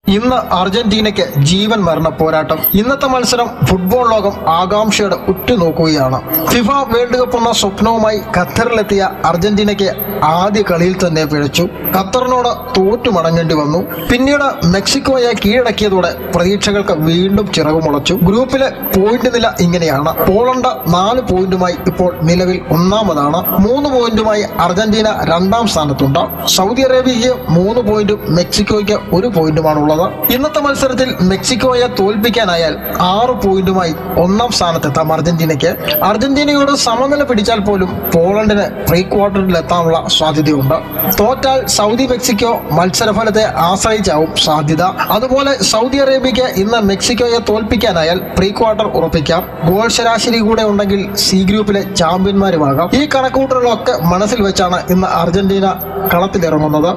ഇന്ന് അർജന്റീനയ്ക്ക് ജീവൻ മരണ പോരാട്ടം ഇന്നത്തെ മത്സരം ഫുട്ബോൾ ലോകം ആകാംക്ഷയോടെ ഉറ്റുനോക്കുകയാണ് ഫിഫ വേൾഡ് കപ്പ് എന്ന സ്വപ്നവുമായി ഖത്തറിലെത്തിയ അർജന്റീനയ്ക്ക് ആദ്യ കളിയിൽ തന്നെ പിഴച്ചു ഖത്തറിനോട് തോറ്റു മടങ്ങേണ്ടി വന്നു പിന്നീട് മെക്സിക്കോയെ കീഴടക്കിയതോടെ പ്രതീക്ഷകൾക്ക് വീണ്ടും ചിറകുമുളച്ചു ഗ്രൂപ്പിലെ പോയിന്റ് നില ഇങ്ങനെയാണ് പോളണ്ട് നാല് പോയിന്റുമായി ഇപ്പോൾ നിലവിൽ ഒന്നാമതാണ് മൂന്ന് പോയിന്റുമായി അർജന്റീന രണ്ടാം സ്ഥാനത്തുണ്ട് സൗദി അറേബ്യയ്ക്ക് മൂന്ന് പോയിന്റും മെക്സിക്കോയ്ക്ക് ഒരു പോയിന്റുമാണുള്ളത് ഇന്നത്തെ മത്സരത്തിൽ മെക്സിക്കോയെ തോൽപ്പിക്കാനായാൽ ആറ് പോയിന്റുമായി ഒന്നാം സ്ഥാനത്തെത്താം അർജന്റീനയ്ക്ക് അർജന്റീനയോട് സമനില പിടിച്ചാൽ പോലും പോളണ്ടിന് പ്രീ ക്വാർട്ടറിൽ എത്താനുള്ള സാധ്യതയുണ്ട് തോറ്റാൽ സൗദി മെക്സിക്കോ മത്സരഫലത്തെ ആശ്രയിച്ചാവും സാധ്യത അതുപോലെ സൗദി അറേബ്യയ്ക്ക് ഇന്ന് മെക്സിക്കോയെ തോൽപ്പിക്കാനായാൽ പ്രീ ക്വാർട്ടർ ഉറപ്പിക്കാം ഗോൾ ശരാശരി കൂടെ ഉണ്ടെങ്കിൽ സി ഗ്രൂപ്പിലെ ചാമ്പ്യന്മാരുമാകാം ഈ കണക്കുകൂട്ടലുകളൊക്കെ മനസ്സിൽ വെച്ചാണ് ഇന്ന് അർജന്റീന കളത്തിലിറങ്ങുന്നത്